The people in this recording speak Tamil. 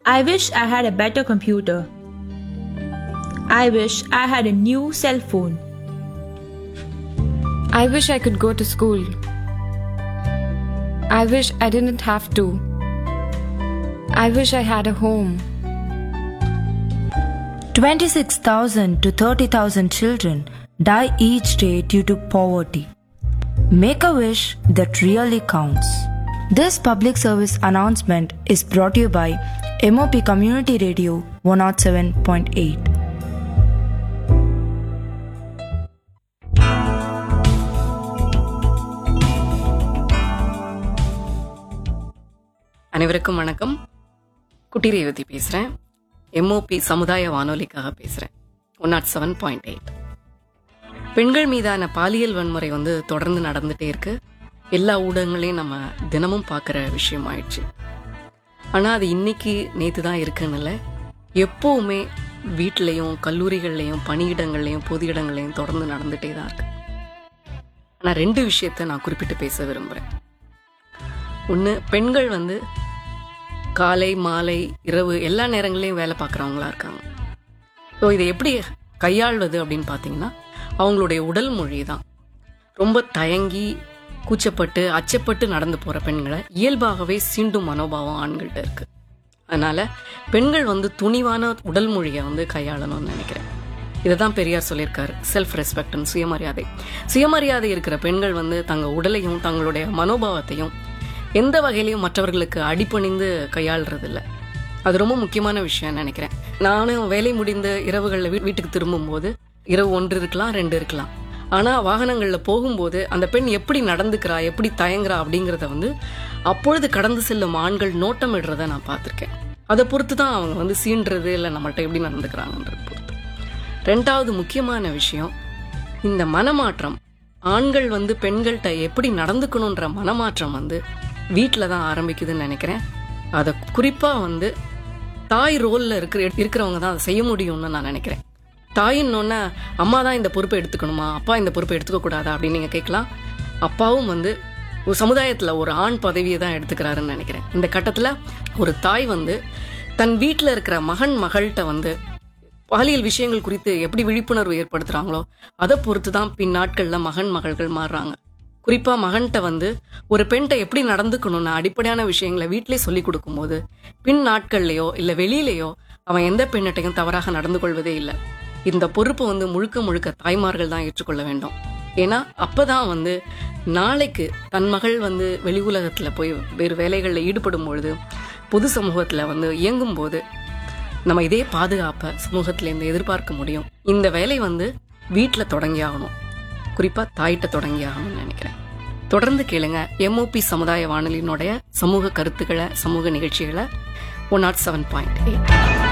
I wish I had a better computer. I wish I had a new cell phone. I wish I could go to school. I wish I didn't have to. I wish I had a home. 26,000 to 30,000 children die each day due to poverty. Make a wish that really counts. This public service announcement is brought to you by MOP Community Radio 107.8. அனைவருக்கும் வணக்கம் குட்டி ரேவதி பேசுகிறேன் எம்ஓபி சமுதாய வானொலிக்காக பேசுகிறேன் one nought seven point eight பெண்கள் மீதான பாலியல் வன்முறை வந்து தொடர்ந்து நடந்துட்டே இருக்கு எல்லா ஊடகங்களையும் நம்ம தினமும் பார்க்குற விஷயம் ஆயிடுச்சு ஆனால் அது இன்னைக்கு நேற்று தான் இருக்குன்னு இல்லை எப்போவுமே வீட்லேயும் கல்லூரிகள்லையும் பணியிடங்கள்லையும் பொது இடங்கள்லையும் தொடர்ந்து நடந்துட்டே தான் இருக்கு ஆனால் ரெண்டு விஷயத்த நான் குறிப்பிட்டு பேச விரும்புகிறேன் ஒன்று பெண்கள் வந்து காலை மாலை இரவு எல்லா நேரங்களையும் வேலை பார்க்குறவங்களா இருக்காங்க ஸோ இதை எப்படி கையாள்வது அப்படின்னு பார்த்தீங்கன்னா அவங்களுடைய உடல் மொழி தான் ரொம்ப தயங்கி கூச்சப்பட்டு அச்சப்பட்டு நடந்து போகிற பெண்களை இயல்பாகவே சீண்டும் மனோபாவம் ஆண்கள்கிட்ட இருக்கு அதனால பெண்கள் வந்து துணிவான உடல் மொழியை வந்து கையாளணும்னு நினைக்கிறேன் இதை தான் பெரியார் சொல்லியிருக்காரு செல்ஃப் ரெஸ்பெக்ட்னு சுயமரியாதை சுயமரியாதை இருக்கிற பெண்கள் வந்து தங்க உடலையும் தங்களுடைய மனோபாவத்தையும் எந்த வகையிலையும் மற்றவர்களுக்கு அடிபணிந்து கையாளுறது இல்ல அது ரொம்ப முக்கியமான விஷயம் நினைக்கிறேன் நானும் வேலை முடிந்த இரவுகளில் வீ- வீட்டுக்கு திரும்பும்போது இரவு ஒன்று இருக்கலாம் ரெண்டு இருக்கலாம் ஆனால் வாகனங்களில் போகும்போது அந்த பெண் எப்படி நடந்துக்கிறா எப்படி தயங்குறா அப்படிங்கிறத வந்து அப்பொழுது கடந்து செல்லும் ஆண்கள் நோட்டமிடுறத நான் பார்த்துருக்கேன் அதை பொறுத்து தான் அவங்க வந்து சீன்றது இல்லை நம்மள்ட்ட எப்படி நடந்துக்கிறாங்கன்றது பொறுத்து ரெண்டாவது முக்கியமான விஷயம் இந்த மனமாற்றம் ஆண்கள் வந்து பெண்கள்கிட்ட எப்படி நடந்துக்கணுன்ற மனமாற்றம் வந்து வீட்டில் தான் ஆரம்பிக்குதுன்னு நினைக்கிறேன் அதை குறிப்பாக வந்து தாய் ரோலில் இருக்கிற இருக்கிறவங்க தான் அதை செய்ய முடியும்னு நான் நினைக்கிறேன் தாயின்னொன்னே அம்மா தான் இந்த பொறுப்பை எடுத்துக்கணுமா அப்பா இந்த பொறுப்பை எடுத்துக்க கூடாதா அப்படின்னு நீங்கள் கேட்கலாம் அப்பாவும் வந்து ஒரு சமுதாயத்தில் ஒரு ஆண் பதவியை தான் எடுத்துக்கிறாருன்னு நினைக்கிறேன் இந்த கட்டத்தில் ஒரு தாய் வந்து தன் வீட்டில் இருக்கிற மகன் மகள்கிட்ட வந்து பாலியல் விஷயங்கள் குறித்து எப்படி விழிப்புணர்வு ஏற்படுத்துறாங்களோ அதை பொறுத்து தான் பின் நாட்கள்ல மகன் மகள்கள் மாறுறாங்க குறிப்பா மகன்கிட்ட வந்து ஒரு பெண்கிட்ட எப்படி நடந்துக்கணும்னு அடிப்படையான விஷயங்களை வீட்டிலே சொல்லி கொடுக்கும்போது பின் நாட்கள்லயோ இல்ல வெளியிலயோ அவன் எந்த பெண்ணிட்டையும் தவறாக நடந்து கொள்வதே இல்லை இந்த பொறுப்பு வந்து முழுக்க முழுக்க தாய்மார்கள் தான் ஏற்றுக்கொள்ள வேண்டும் ஏன்னா அப்பதான் வந்து நாளைக்கு தன் மகள் வந்து வெளி உலகத்துல போய் வேறு வேலைகளில் ஈடுபடும் பொழுது பொது சமூகத்துல வந்து இயங்கும் போது நம்ம இதே பாதுகாப்பை சமூகத்திலேருந்து எதிர்பார்க்க முடியும் இந்த வேலை வந்து வீட்டில் தொடங்கி ஆகணும் குறிப்பாக தாயிட்ட தொடங்கி ஆகணும்னு நினைக்கிறேன் தொடர்ந்து கேளுங்க எம்ஓபி சமுதாய வானொலியினுடைய சமூக கருத்துக்களை சமூக நிகழ்ச்சிகளை one nought seven point eight